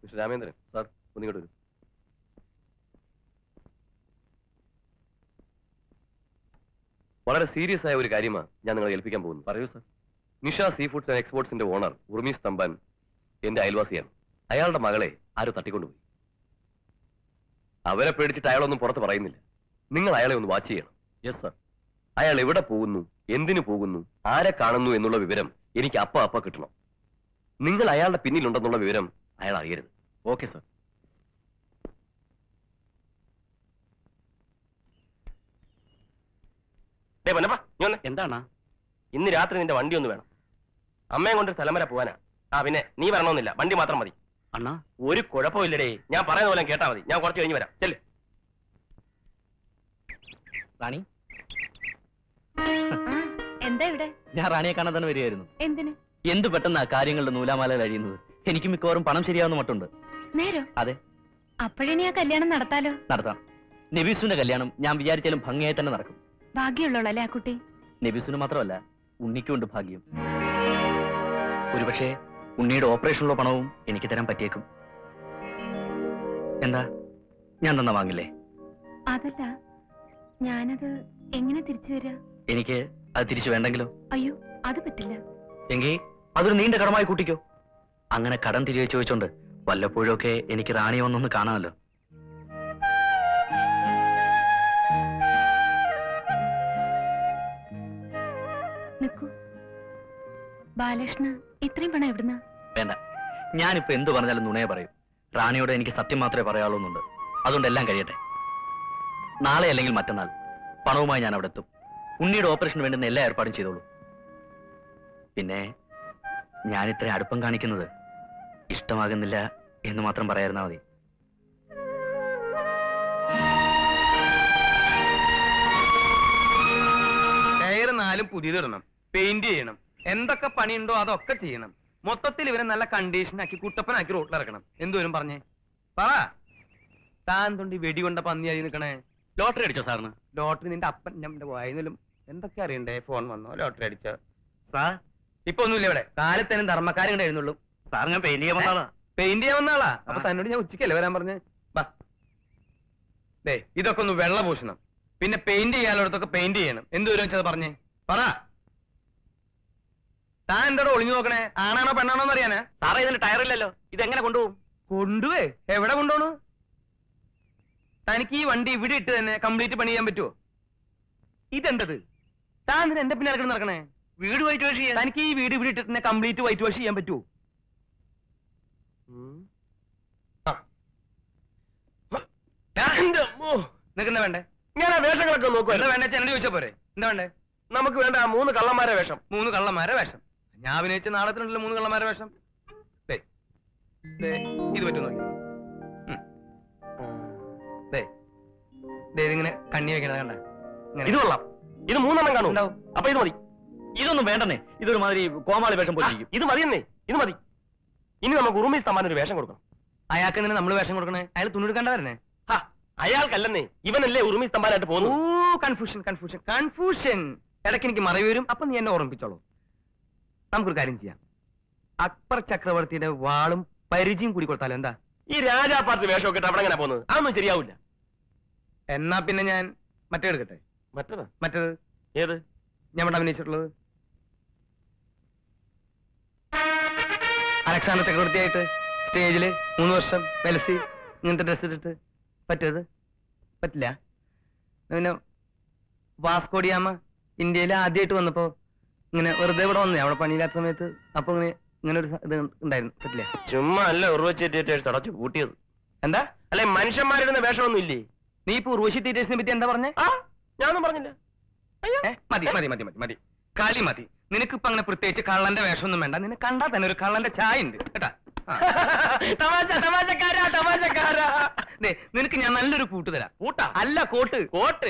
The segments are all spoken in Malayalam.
മിസ്റ്റർ രാമേന്ദ്രൻ സാർ ഒന്നിങ്ങോട്ട് വരും വളരെ സീരിയസ് ആയ ഒരു കാര്യമാണ് ഞാൻ നിങ്ങളെ ഏൽപ്പിക്കാൻ പോകുന്നു പറയൂ sir Nisha sea foods and എക്സ്പോർട്സിന്റെ ഓണർ ഉർമീസ് തമ്പാൻ എന്റെ അയൽവാസിയാണ് അയാളുടെ മകളെ ആരോ തട്ടിക്കൊണ്ടുപോയി അവരെ പേടിച്ചിട്ട് അയാളൊന്നും പുറത്ത് പറയുന്നില്ല നിങ്ങൾ അയാളെ ഒന്ന് വാച്ച് ചെയ്യണം യെസ് സർ അയാൾ എവിടെ പോകുന്നു എന്തിനു പോകുന്നു ആരെ കാണുന്നു എന്നുള്ള വിവരം എനിക്ക് അപ്പ അപ്പ കിട്ടണം നിങ്ങൾ അയാളുടെ പിന്നിലുണ്ടെന്നുള്ള വിവരം അയാൾ അറിയരുത് ഓക്കെ സർ എന്താണ് ഇന്ന് രാത്രി നിന്റെ വണ്ടി ഒന്ന് വേണം അമ്മയെ കൊണ്ട് സ്ഥലം വരെ പോവാനാ ആ പിന്നെ നീ വരണമെന്നില്ല വണ്ടി മാത്രം മതി അണ്ണാ ഒരു കുഴപ്പമില്ലടേ ഞാൻ പറയുന്ന പോലെ കേട്ടാ മതി ഞാൻ കുറച്ച് കഴിഞ്ഞ് വരാം ചെല്ല് റാണി എന്താ ഇവിടെ ഞാൻ റാണിയെ കാണാൻ തന്നെ വരികയായിരുന്നു എന്തിന് എന്ത് പെട്ടെന്നാ കാര്യങ്ങളുടെ നൂലാമാല കഴിയുന്നത് എനിക്ക് മിക്കവാറും പണം ശരിയാവുന്ന മട്ടുണ്ട് നേരോ അതെ അപ്പോഴിനി ആ കല്യാണം നടത്താലോ നടത്താം നബീസുവിന്റെ കല്യാണം ഞാൻ വിചാരിച്ചാലും ഭംഗിയായി തന്നെ നടക്കും ഭാഗ്യമുള്ളോളല്ലേ ആ കുട്ടി നബീസുന് മാത്രമല്ല ഉണ്ണിക്കുണ്ട് ഭാഗ്യം ഒരുപക്ഷെ ഉണ്ണിയുടെ ഓപ്പറേഷനുള്ള പണവും എനിക്ക് തരാൻ പറ്റിയേക്കും എന്താ ഞാൻ തന്ന വാങ്ങില്ലേ അതല്ല ഞാനത് എങ്ങനെ തിരിച്ചു തരാ എനിക്ക് അത് തിരിച്ചു വേണ്ടെങ്കിലോ അയ്യോ അത് പറ്റില്ല എങ്കിൽ അതൊരു നീണ്ട കടമായി കൂട്ടിക്കോ അങ്ങനെ കടം തിരികെ ചോദിച്ചോണ്ട് വല്ലപ്പോഴൊക്കെ എനിക്ക് റാണിയെ ഒന്നൊന്ന് കാണാമല്ലോ നിക്കൂ ബാലകൃഷ്ണ ഇത്രയും പണം എവിടുന്ന വേണ്ട ഞാനിപ്പോ എന്തു പറഞ്ഞാലും നുണയെ പറയും റാണിയോട് എനിക്ക് സത്യം മാത്രമേ പറയാവുന്നുണ്ട് അതുകൊണ്ട് എല്ലാം കഴിയട്ടെ നാളെ അല്ലെങ്കിൽ മറ്റന്നാൾ പണവുമായി ഞാൻ അവിടെ എത്തും ഉണ്ണിയുടെ ഓപ്പറേഷന് വേണ്ടുന്ന എല്ലാ ഏർപ്പാടും ചെയ്തോളൂ പിന്നെ ഞാൻ ഇത്ര അടുപ്പം കാണിക്കുന്നത് ഇഷ്ടമാകുന്നില്ല എന്ന് മാത്രം പറയായിരുന്നാ മതി ടയർ നാലും പുതിയതിടണം പെയിന്റ് ചെയ്യണം എന്തൊക്കെ പണിയുണ്ടോ അതൊക്കെ ചെയ്യണം മൊത്തത്തിൽ ഇവരെ നല്ല കണ്ടീഷനാക്കി കുട്ടപ്പനാക്കി റോട്ടിലിറക്കണം എന്തോരും പറഞ്ഞേ പറ താൻ തൊണ്ടി വെടികൊണ്ട പന്നിയായി നിൽക്കണേ ലോട്ടറി അടിച്ചോ സാറിന് ലോട്ടറി നിന്റെ അപ്പൻ നമ്മുടെ വായനലും എന്തൊക്കെ അറിയണ്ടേ ഫോൺ വന്നോ ലോട്ടറി അടിച്ചോ സാർ ഇപ്പൊ ഒന്നുമില്ല ഇവിടെ കാലത്തേനും ധർമ്മക്കാരും കൂടെ എഴുന്നുള്ളൂ സാർ ഞാൻ പെയിന്റ് ചെയ്യാൻ വന്നാളാ പെയിന്റ് ചെയ്യാൻ വന്ന ആളാ അപ്പൊ ആ. തന്നോട് ഞാൻ ഉച്ചയ്ക്കല്ലേ വരാൻ പറഞ്ഞേ ബാ ദേ ഇതൊക്കെ ഒന്ന് വെള്ള പൂശണം പിന്നെ പെയിന്റ് ചെയ്യാനുള്ളടത്തൊക്കെ പെയിന്റ് ചെയ്യണം എന്ത് വരും വെച്ചത് പറഞ്ഞേ പറ താൻ എന്താടോ ഒളിഞ്ഞു നോക്കണേ ആണാണോ പെണ്ണാണോ എന്ന് അറിയാനാ സാറേ ഇതിന് ടയറില്ലല്ലോ ഇതെങ്ങനെ കൊണ്ടുപോകും കൊണ്ടുപോയി എവിടെ കൊണ്ടുപോണു തനിക്ക് ഈ വണ്ടി ഇവിടെ ഇട്ട് തന്നെ കംപ്ലീറ്റ് പണി ചെയ്യാൻ പറ്റുമോ ഇതെന്തത് താൻ എന്തിനാ എന്റെ പിന്നാലെ കിടന്ന് നടക്കണേ വീട് വൈറ്റ് വാഷ് ചെയ്യാൻ തനിക്ക് ഈ വീട് ഇവിടെ ഇട്ടിട്ട് തന്നെ കംപ്ലീറ്റ് വൈറ്റ് വാഷ് ചെയ്യാൻ പറ്റുമോ നിനക്ക് എന്താ വേണ്ടേ ഞാൻ ആ വേഷങ്ങളൊക്കെ എന്താ നോക്കുവായിരുന്നു വേണ്ടേ ചെന്നോട് ചോദിച്ചാ പോരെ എന്താ വേണ്ടേ നമുക്ക് വേണ്ട ആ മൂന്ന് കള്ളന്മാരെ വേഷം മൂന്ന് കള്ളന്മാരെ വേഷം ഞാൻ അഭിനയിച്ച നാടകത്തിനുണ്ടല്ലോ മൂന്ന് കള്ളന്മാരെ വേഷം ദേ, ദേ, ഇത് പറ്റും നോക്കി ഉം. ദേ, ദേ, ഇതിങ്ങനെ കണ്ണി വെക്കണത് കണ്ട ഇത് കൊള്ളാം ഇത് മൂന്നെണ്ണം കാണും ഉണ്ടാവും. അപ്പൊ ഇത് മതി ഇതൊന്നും വേണ്ടെന്നേ ഇതൊരു മാതിരി കോമാളി വേഷം പോലെ ഇരിക്കും ഇത് മതിയെന്നേ ഇത് മതി ഇനി നമുക്ക് ഉറുമി സമ്മാൻ ഒരു വേഷം കൊടുക്കണം അയാൾക്ക് എന്തിനാ നമ്മൾ വേഷം കൊടുക്കണേ അയാൾ തുണി എടുക്കണ്ട വരണേ ഹാ, അയാൾക്കല്ലെന്നേ ഇവനല്ലേ ഉറുമി സ്തംഭാനായിട്ട് ഓ പോകുന്നു കൺഫ്യൂഷൻ കൺഫ്യൂഷൻ കൺഫ്യൂഷൻ ഇടയ്ക്ക് എനിക്ക് മറവി വരും അപ്പൊ നീ എന്നെ ഓർമ്മിപ്പിച്ചോളൂ നമുക്കൊരു കാര്യം ചെയ്യാം അക്ബർ ചക്രവർത്തിയുടെ വാളും പരിചയം കൂടി കൊടുത്താലോ എന്താ ഈ രാജാ പാർട്ടി വേഷമൊക്കെ ഇട്ട് അവിടെ എങ്ങനെ പോകുന്നത് അതൊന്നും ശരിയാവില്ല എന്നാ പിന്നെ ഞാൻ മറ്റേ എടുക്കട്ടെ മറ്റേതാ മറ്റേത് ഏത് ഞാൻ ഇവിടെ അഭിനയിച്ചിട്ടുള്ളത് അലക്സാണ്ടർ ചക്രവർത്തിയായിട്ട് സ്റ്റേജില് മൂന്ന് വർഷം വെലസി ഇങ്ങനത്തെ ഡ്രസ് ഇട്ടിട്ട് പറ്റത് പറ്റില്ല പിന്നെ വാസ്കോഡിയാമ ഇന്ത്യയിൽ ആദ്യമായിട്ട് വന്നപ്പോ ഇങ്ങനെ വെറുതെ ഇവിടെ വന്നേ അവിടെ പണിയില്ലാത്ത സമയത്ത് അപ്പൊ ഇങ്ങനെ ഇങ്ങനെ ഒരു സ- ഇത് ഉണ്ടായിരുന്നു പറ്റില്ല ചുമ്മാ അല്ല ഉറവച്ചേറ്റ് തടച്ചു കൂട്ടിയത് എന്താ അല്ലെ മനുഷ്യന്മാരിടുന്ന വേഷമൊന്നും ഇല്ലേ നീ ഇപ്പൊ ഉർവശി തീറ്റേഴ്സിനെ പറ്റി എന്താ പറഞ്ഞേ ആ ഞാനൊന്നും പറഞ്ഞില്ല ഏ, മതി മതി മതി മതി മതി കളി മതി നിനക്കിപ്പോ അങ്ങനെ പ്രത്യേകിച്ച് കള്ളന്റെ വേഷമൊന്നും വേണ്ട നിന്നെ കണ്ടാൽ തന്നെ ഒരു കള്ളന്റെ ചായ ഉണ്ട് കേട്ടാ ആ. തമാശ തമാശക്കാരാ തമാശക്കാരാ ദേ, നിനക്ക് ഞാൻ നല്ലൊരു കൂട്ട് തരാം കൂട്ടാ അല്ല കോട്ട് കോട്ട്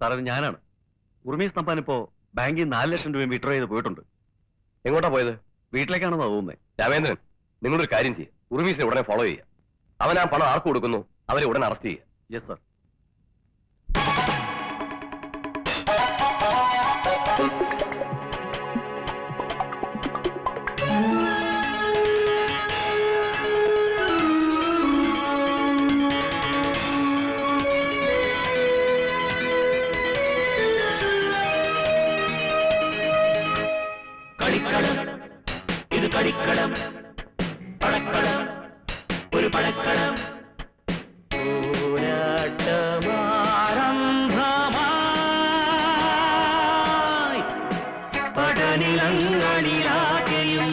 സാർ അത് ഞാനാണ് ഉർമീസ് തമ്പാൻ ഇപ്പോ ബാങ്കിൽ നാല് ലക്ഷം രൂപ വിഡ്രോ ചെയ്ത് പോയിട്ടുണ്ട് എങ്ങോട്ടാ പോയത് വീട്ടിലേക്കാണെന്നാ തോന്നുന്നത് രാമേന്ദ്രൻ നിങ്ങളൊരു കാര്യം ചെയ്യുക ഉറുമീസിനെ ഉടനെ ഫോളോ ചെയ്യുക അവൻ ആ പണം ആർക്ക് കൊടുക്കുന്നു അവരെ ഉടൻ അറസ്റ്റ് ചെയ്യുക യെസ് സാർ കളിക്കളം ഇത് കളിക്കളം പടക്കളം ഒരു പടക്കളം പോരാട്ടമാരംഭമായി പടനിലങ്ങളിലാകെയും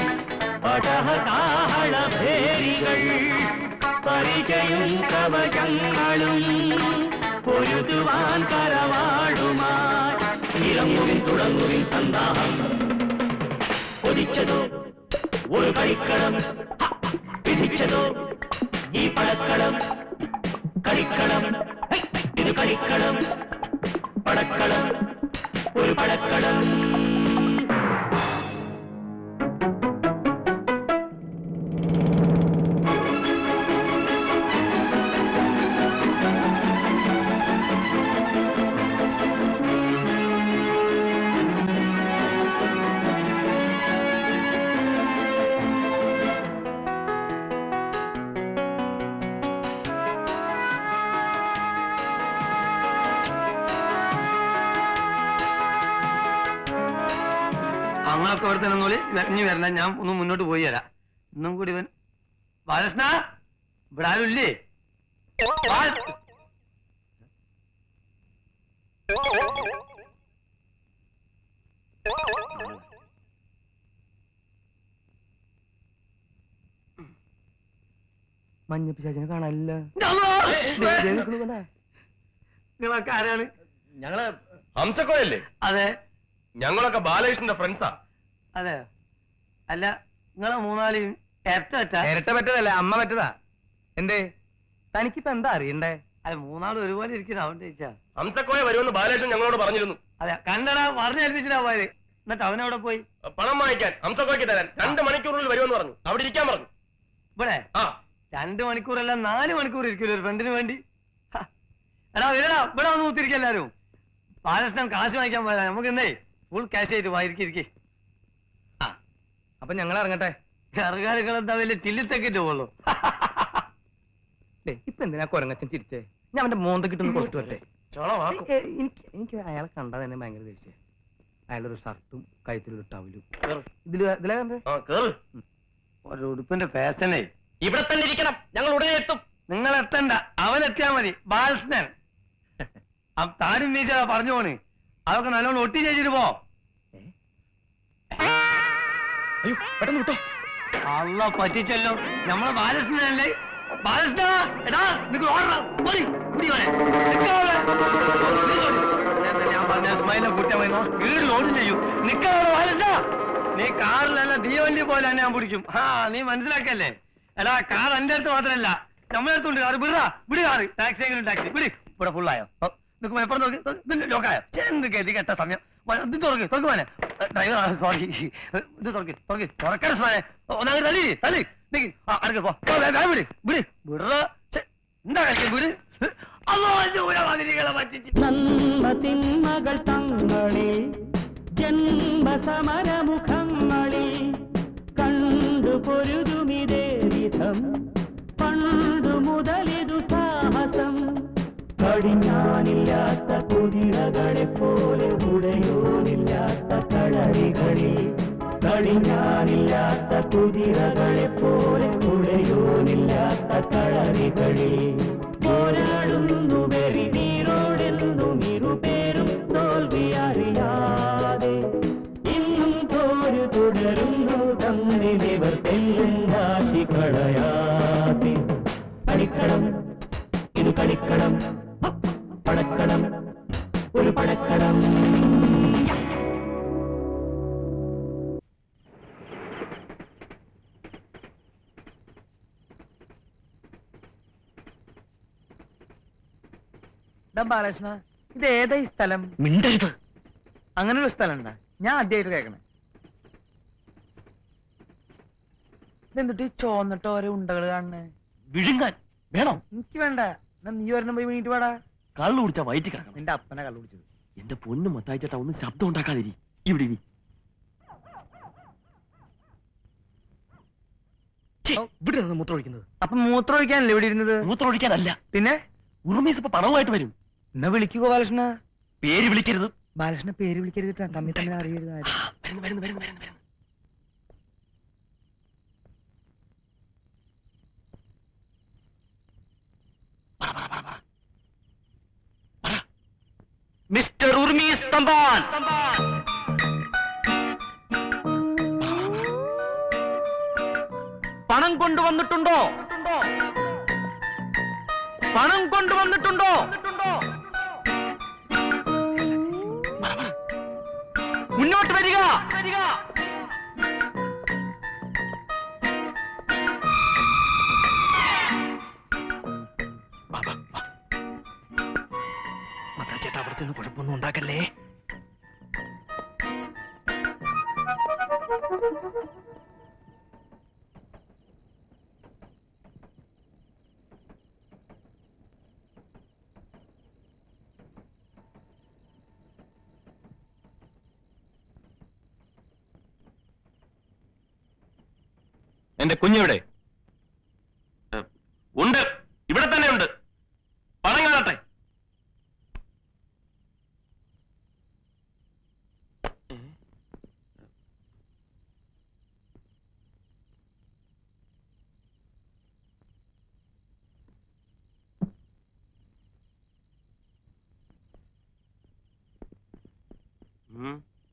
പടഹകാഹളഭേരികൾ പരിചയും കവചങ്ങളും പൊരുതുവാൻ കരവാടുമായി ഇറങ്ങുവിൻ തുടങ്ങുവിൻ സന്താഹം ഒതിച്ചതോ ഒരു കളിക്കളം ഹ! വിധിച്ചതോ ഈ പടക്കളം കളിക്കളം ഹൈ! ഇത് കളിക്കളം പടക്കളം ഒരു പടക്കളം അങ്ങനൊക്കെ ഇവിടെ തന്നെ നിന്നോളി ഇനി വരണ്ട ഞാൻ ഒന്ന് മുന്നോട്ട് പോയി തരാം ഇന്നും കൂടി ഇവൻ ബാലകൃഷ്ണ ഇവിടെ ആരും ഇല്ലേ ബാല- മഞ്ഞപ്പിശാചിനെ കാണാനില്ല നിങ്ങളൊക്കെ ആരാണ് ഞങ്ങള് ഹംസക്കോയല്ലേ അതെ ഞങ്ങളൊക്കെ ബാലകൃഷ്ണന്റെ ഫ്രണ്ട്സാ അതെ അല്ല നിങ്ങളെ മൂന്നാളിയും ഇരട്ട ഇരട്ട പറ്റതല്ല അമ്മ പറ്റതാ എന്തേ തനിക്കിപ്പോ എന്താ അറിയണ്ടേ അല്ല മൂന്നാളും ഒരുപോലെ ഇരിക്കുന്ന അവൻ ചോദിച്ചാ ഹംസക്കോയ വരുമെന്ന് ബാലകൃഷ്ണൻ ഞങ്ങളോട് പറഞ്ഞിരുന്നു അതെ കണ്ടടാ പറഞ്ഞേൽപ്പിച്ചിട്ടാ പോയത് എന്നിട്ട് അവനവിടെ പോയി പണം വാങ്ങിക്കാൻ ഹംസക്കോയ്ക്ക് തരാൻ രണ്ട് മണിക്കൂറിൽ വരുമെന്ന് പറഞ്ഞു അവിടെ ഇരിക്കാൻ പറഞ്ഞു ഇവിടെ ആ രണ്ട് മണിക്കൂറല്ല നാല് മണിക്കൂർ ഇരിക്കില്ല ഒരു ഫ്രണ്ടിന് വേണ്ടി ഹ. എടാ വരടാ ഇവിടെ വന്ന് കുത്തിരിക്ക എല്ലാരും ബാലകൃഷ്ണൻ കാശ് വാങ്ങിക്കാൻ പോയതാ നമുക്ക് എന്നേ ഫുൾ ക്യാഷ് ആയിട്ട് വാ ഇരിക്കി ഇരിക്കി അപ്പൊ ഞങ്ങൾ ഇറങ്ങട്ടെ കറുകാലുകൾ എന്താ വലിയ ചില്ലിത്തെക്കിട്ട് പോകുള്ളൂ ദേ, ഇപ്പൊ എന്തിനാ കൊരങ്ങച്ചൻ ചിരിച്ചേ ഞാൻ അവന്റെ മോന്ത കിട്ടുന്ന കൊടുത്തു വരട്ടെ ചോളമാക്കും ഏ, എനിക്ക് എനിക്ക് അയാളെ കണ്ടാൽ തന്നെ ഭയങ്കര ദേഷ്യം അയാളൊരു ഷർട്ടും കഴുത്തിലൊരു ടവലും ഇതില് ഇതിലെ കണ്ടേ ആ കേറ് ഒരു ഉടുപ്പിന്റെ ഫാഷനേ ഇവിടെ തന്നെ ഇരിക്കണം ഞങ്ങൾ ഉടനെ എത്തും നിങ്ങൾ എത്തണ്ട അവൻ എത്തിയാ മതി ബാലകൃഷ്ണൻ ആ താരും വീശ പറഞ്ഞു പോണ് അതൊക്കെ നല്ലോണം ഒട്ടി ചെയ്തിട്ട് പോ അയ്യോ പെട്ടെന്ന് വിട്ടോ അല്ല പറ്റിച്ചല്ലോ നമ്മളെ ബാലകൃഷ്ണനല്ലേ ബാലകൃഷ്ണ എടാ നിനക്ക് ഓടണം ഓടി ഓടി വേണേ ഞാൻ പറഞ്ഞ സ്മൈലെ കുറ്റം വരുന്ന സ്പീഡിൽ ഓടും ചെയ്യും നിക്കാതെ ബാലകൃഷ്ണ നീ കാറിലല്ല തീവണ്ടി പോലെ തന്നെ ഞാൻ പിടിക്കും ആ നീ മനസ്സിലാക്കല്ലേ എടാ കാർ എന്റെ അടുത്ത് മാത്രമല്ല നമ്മളെ അടുത്തുണ്ട് കാറ് വിടാ വിട് കാറ് ടാക്സി എങ്കിലും ടാക്സി വിട് ഇവിടെ ഫുള്ളായോ നിൽക്കുമ്പോ എപ്പുറം നോക്കി ഇതിന്റെ ലോക്കായോ എന്ത് ഗതി കെട്ട സമയം വ- ഇത് തുറക്ക് തുറക്ക് മോനെ ഡ്രൈവർ സോറി ഇത് തുറക്ക് തുറക്ക് തുറക്കാൻ സ്മാനെ ഒന്നാമത് തള്ളി തള്ളി നിക്ക് ആ അടുക്ക പോ പോ, വേ- വേഗം വിട് വിട് വിടറ എന്താ കളിക്കുന്നത് വിട് അല്ലോ എന്റെ ഊരവാതിരികളെ പറ്റിച്ച് നന്മതിന്മകൾ തങ്ങളിൽ ജന്മസമരമുഖങ്ങളിൽ കണ്ടു പൊരുതുമിതേ വിധം പണ്ടു മുതലിതു സാഹസം കടിഞ്ഞാനില്ലാത്ത കുതിരകളെ പോലെ ഉടയോനില്ലാത്ത കളരികളിൽ കടിഞ്ഞാനില്ലാത്ത കുതിരകളെ പോലെ ഉടയോനില്ലാത്ത കളരികളിൽ പോരാടുന്നു വെറി നീരോടെന്നും ഇരുപേരും തോൽവി അറിയാതെ ഇന്നും തോരു തുടരുന്നു തന്നിലിവർ തെല്ലും രാശി കളയാതെ കളിക്കണം ഇത് കളിക്കണം പടക്കണം ഒരു പടക്കണം ഇതാ ബാലകൃഷ്ണ ഇത് ഏതാ ഈ സ്ഥലം മിണ്ടരുത് അങ്ങനെ ഒരു സ്ഥലം ഉണ്ടാ ഞാൻ ആദ്യമായിട്ട് കേൾക്കണേ ഇതെന്തിട്ട് ഈ ചോന്നിട്ട് ഓരോ ഉണ്ടകൾ കാണണേ വിഴുങ്ങാൻ വേണോ എനിക്ക് വേണ്ട എന്നാ നീ ഒരെണ്ണം പോയി വീണിട്ട് വാടാ കള്ളു കുടിച്ചാ വയറ്റി കിടക്കണം നിന്റെ അപ്പനെ കള്ളു പിടിച്ചത് എന്റെ പൊന്നും മത്തായി ചേട്ടാ ഒന്നും ശബ്ദം ഉണ്ടാക്കാതിരി ഇവിടെ ഇരി ഛെ, ഇവിടെ നിന്ന് മൂത്രം ഒഴിക്കുന്നത് അപ്പൊ മൂത്രം ഒഴിക്കാനല്ലേ ഇവിടെ ഇരുന്നത് മൂത്രം ഒഴിക്കാനല്ല പിന്നെ ഉറുമീസ് ഇപ്പൊ പണവുമായിട്ട് വരും എന്നാ വിളിക്കുക ബാലകൃഷ്ണ പേര് വിളിക്കരുത് ബാലകൃഷ്ണ പേര് വിളിക്കരുത് ട്ടാ. തമ്മിൽ തമ്മിൽ അറിയരുത് ആരും. വരുന്നു വരുന്നു വരുന്നു വരുന്നു വരുന്നു പറ, പറ, പറ, പറ. മിസ്റ്റർ ഉർമീസ് തമ്പാൻ പണം കൊണ്ടുവന്നിട്ടുണ്ടോ പണം കൊണ്ടുവന്നിട്ടുണ്ടോ മുന്നോട്ട് വരിക ചേട്ടാ അവിടുത്തെ കുഴപ്പമൊന്നും ഉണ്ടാക്കല്ലേ എന്റെ കുഞ്ഞെവിടെ ഉണ്ട് ഇവിടെ തന്നെ ഉണ്ട് പണം കാണട്ടെ ഉം.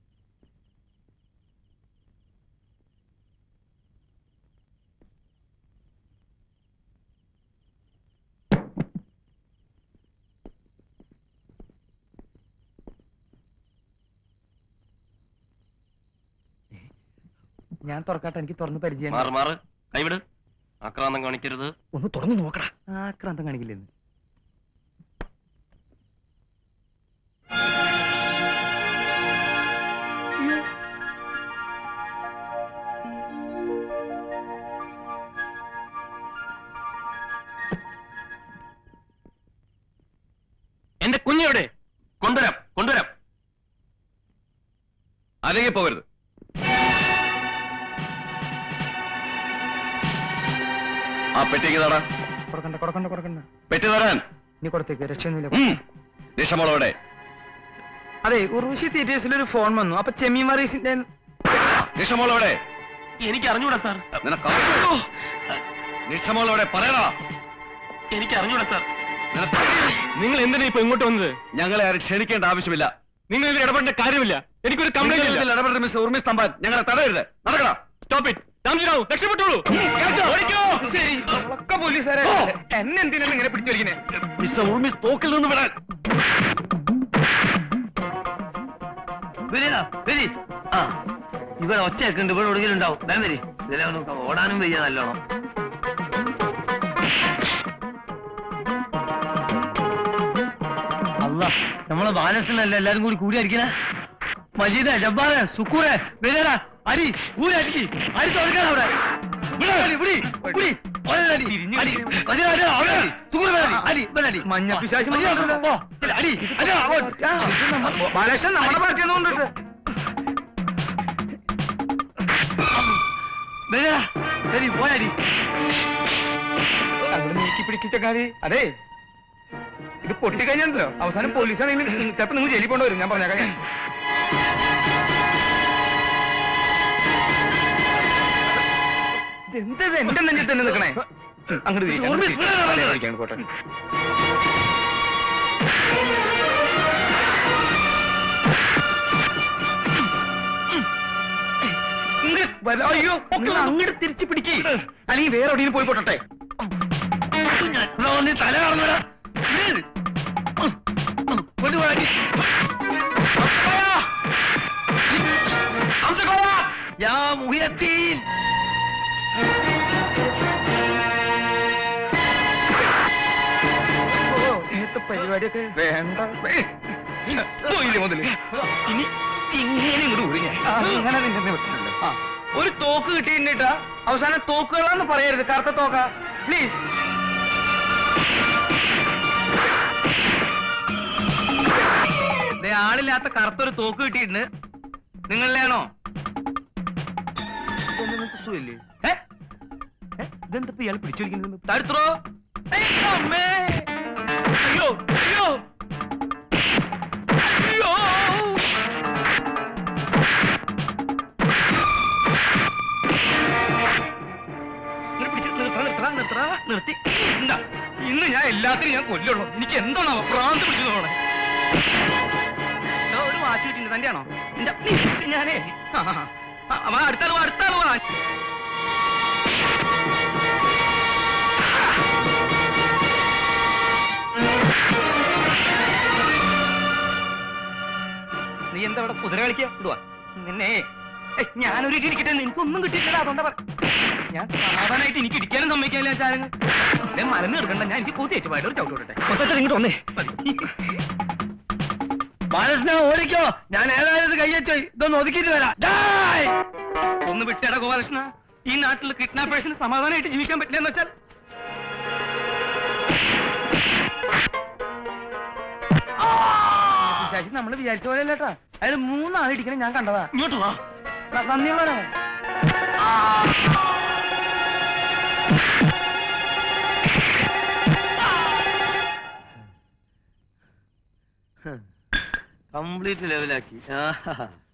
ഞാൻ തുറക്കാട്ടെ എനിക്ക് തുറന്ന് പരിചയം മാറ് മാറ് കൈവിട് ആക്രാന്തം കാണിക്കരുത് ഒന്ന് തുറന്നു നോക്കടാ ആക്രാന്തം കാണിക്കില്ലെന്ന് എന്റെ കുഞ്ഞെവിടെ കൊണ്ടുവരാം കൊണ്ടുവരാം അല്ലെങ്കിൽ പോകരുത് ആ പെട്ടിക്ക് തടാ കൊടുക്കണ്ട കൊടുക്കണ്ട കൊടുക്കണ്ട പെട്ടി തരാൻ നീ കൊടുത്തേക്ക് രക്ഷയൊന്നുമില്ല ഉം. നിഷമോളവിടെ അതെ ഉർവശി തിയേറ്റേഴ്സിൽ ഒരു ഫോൺ വന്നു അപ്പൊ ചെമ്മീൻ മറീസിന്റെ നിഷമോളവിടെ എനിക്ക് അറിഞ്ഞൂടാ സാർ നിനക്ക് നിഷമോളവിടെ പറയടാ എനിക്ക് അറിഞ്ഞൂടാ സാർ നിങ്ങൾ എന്തിനാ ഇപ്പൊ ഇങ്ങോട്ട് വന്നത് ഞങ്ങളെ ആരും ക്ഷണിക്കേണ്ട ആവശ്യമില്ല നിങ്ങൾ ഇതിൽ ഇടപെടേണ്ട കാര്യമില്ല എനിക്കൊരു കംപ്ലൈന്റ് ഇടപെടേണ്ട മിസ്റ്റർ ഉർമി സ്തംഭാൻ ഞങ്ങളെ തടയരുത് നടക്കടാ സ്റ്റോപ്പ് ഇറ്റ് രാംജിറാവു രക്ഷപ്പെട്ടോളൂ ഓടിക്കോ ഒക്കെ പോലീസുകാരെ എന്നെ എന്തിനാണ് ഇങ്ങനെ പിടിച്ചു വലിക്കുന്നത് മിസ്റ്റർ ഉർമിസ് തോക്കിൽ നിന്ന് വിടാൻ ആ ഇവിടെ ഒച്ചയൊക്കെ ഉണ്ട് ഇവിടെ ഒടുങ്ങിലും ഉണ്ടാവും വേം വരി ഇതിലെ ഒന്ന് ഓടാനും വയ്യ നല്ലോണം അല്ല നമ്മളെ ബാലകൃഷ്ണനല്ല എല്ലാരും കൂടി കൂടിയായിരിക്കണേ മജീദ് ജബ്ബാറ് സുക്കൂറെ വരേടാ അരി ഊരടിക്ക് അരി തുറക്കണം അവിടെ ഇവിടെ അടി, ഇവിടെ, ഇവിടെ. ഒരേ അടി. അടി. മജീദ് അടി, അവിടെ അടി. സുക്കൂറ് ഇവിടെ അടി. അടി, ഇവിടെ അടി. മഞ്ഞ പിശാച് മജീദ് വന്നിട്ടുണ്ടല്ലോ. പോ. ഇല്ല, അടി. അടി, അങ്ങോട്ട്. ബാലകൃഷ്ണൻ നമ്മുടെ പാർട്ടി കൊണ്ടിട്ട് വരേടാ. ശരി, പോയടി അങ്ങോട്ട് നീക്കി പിടിക്കിച്ച കാര്യം അതെ ഇത് പൊട്ടിക്കഴിഞ്ഞാലോ അവസാനം പോലീസാണെങ്കിൽ ചിലപ്പോ നിങ്ങൾ ജയിലിൽ പോകേണ്ടി വരും ഞാൻ പറഞ്ഞേക്കാം ഞാൻ. ഇതെന്തത് എന്റെ നെഞ്ചിൽ തന്നെ നിൽക്കണേ ഉം, അങ്ങോട്ട് തിരി, അങ്ങോട്ട് തിരി. വലയം പിടിക്കാൻ പോട്ടെ. ഇങ്ങട് വര- അയ്യോ നിങ്ങൾ അങ്ങോട്ട് തിരിച്ചു പിടിക്കേ അല്ലെങ്കിൽ വേറെ എവിടെയും പോയി പോട്ടെ നീ തല കറങ്ങടാ കൊണ്ടുപോയി യാ മുഹിയത്തീൻ ഓ ഇങ്ങനത്തെ പരിപാടിയൊക്കെ വേണ്ട പോയില്ലേ മുതല് ഇനി ഇങ്ങനെ ഇങ്ങോട്ട് ഊരി ഞാൻ ആ, ഇങ്ങനെ നിന്നെ വിട്ടിട്ടുണ്ട്. ആ, ഒരു തോക്ക് കിട്ടിയിട്ടാ അവസാനം തോക്കുകളാന്ന് പറയരുത് കറുത്ത തോക്ക പ്ലീസ് ആളില്ലാത്ത കറുത്തൊരു തോക്ക് കിട്ടിയിട്ടുണ്ട് നിങ്ങളിലാണോ ഇതെന്താ ഇയാൾ പിടിച്ചിരിക്കുന്നത് തടുത്തോ അമ്മേ അയ്യോ അയ്യോ അയ്യോ ഇങ്ങനെ പിടിച്ച് നിർത്തടാ, നിർത്തടാ, നിർത്തടാ, നിർത്തി ഇണ്ടാ. ഇന്ന് ഞാൻ എല്ലാത്തിനും ഞാൻ കൊല്ലുള്ളൂ എനിക്ക് എന്താണ് പ്രാന്ത് പിടിച്ചു തോന്നണേ എടോ, ഒരു വാച്ച് കിട്ടിയിട്ടുണ്ട് തന്റെ ആണോ എന്റെ നീ- ഞാനേ ആ, ആ, ആ, വാ അടുത്താള് വാ അടുത്താള് വാ നീ എന്താ അവിടെ കുതിര കളിക്കുക ഇടുവാ നിന്നെ ഏയ്, ഞാനൊരു ഇടി ഇരിക്കട്ടെ എനിക്കൊന്നും കിട്ടിയിട്ടില്ല അതുകൊണ്ടാ പറ ഞാൻ സാധാരണയായിട്ട് എനിക്ക് ഇരിക്കാനും സമ്മതിക്കാനില്ല ചാരങ്ങ് ഞാൻ മലന്ന് എടുക്കണ്ട ഞാൻ എനിക്ക് കൂത്തി ഏറ്റുമായിട്ട് ഒരു ചവിട്ട് വിടട്ടെ ഇങ്ങോട്ട് വന്നേ ബാലകൃഷ്ണ ഓടിക്കോ ഞാൻ ഏതായാലും ഇത് കയ്യച്ചോ ഇതൊന്ന് ഒതുക്കിയിട്ട് വരാം ഡായ്! ഒന്ന് വിട്ടേട ഗോപാലകൃഷ്ണ ഈ നാട്ടിൽ കിഡ്നാപ്പേഴ്സിന് സമാധാനമായിട്ട് ജീവിക്കാൻ പറ്റില്ല എന്ന് വെച്ചാൽ ശശി നമ്മൾ വിചാരിച്ച പോലെ അല്ലേട്ടാ അയാൾ മൂന്നാൾ ഇടിക്കണം ഞാൻ കണ്ടതാ ഇങ്ങോട്ട് വാ നന്ദിയുള്ളവരാ കംപ്ലീറ്റ് ലെവലാക്കി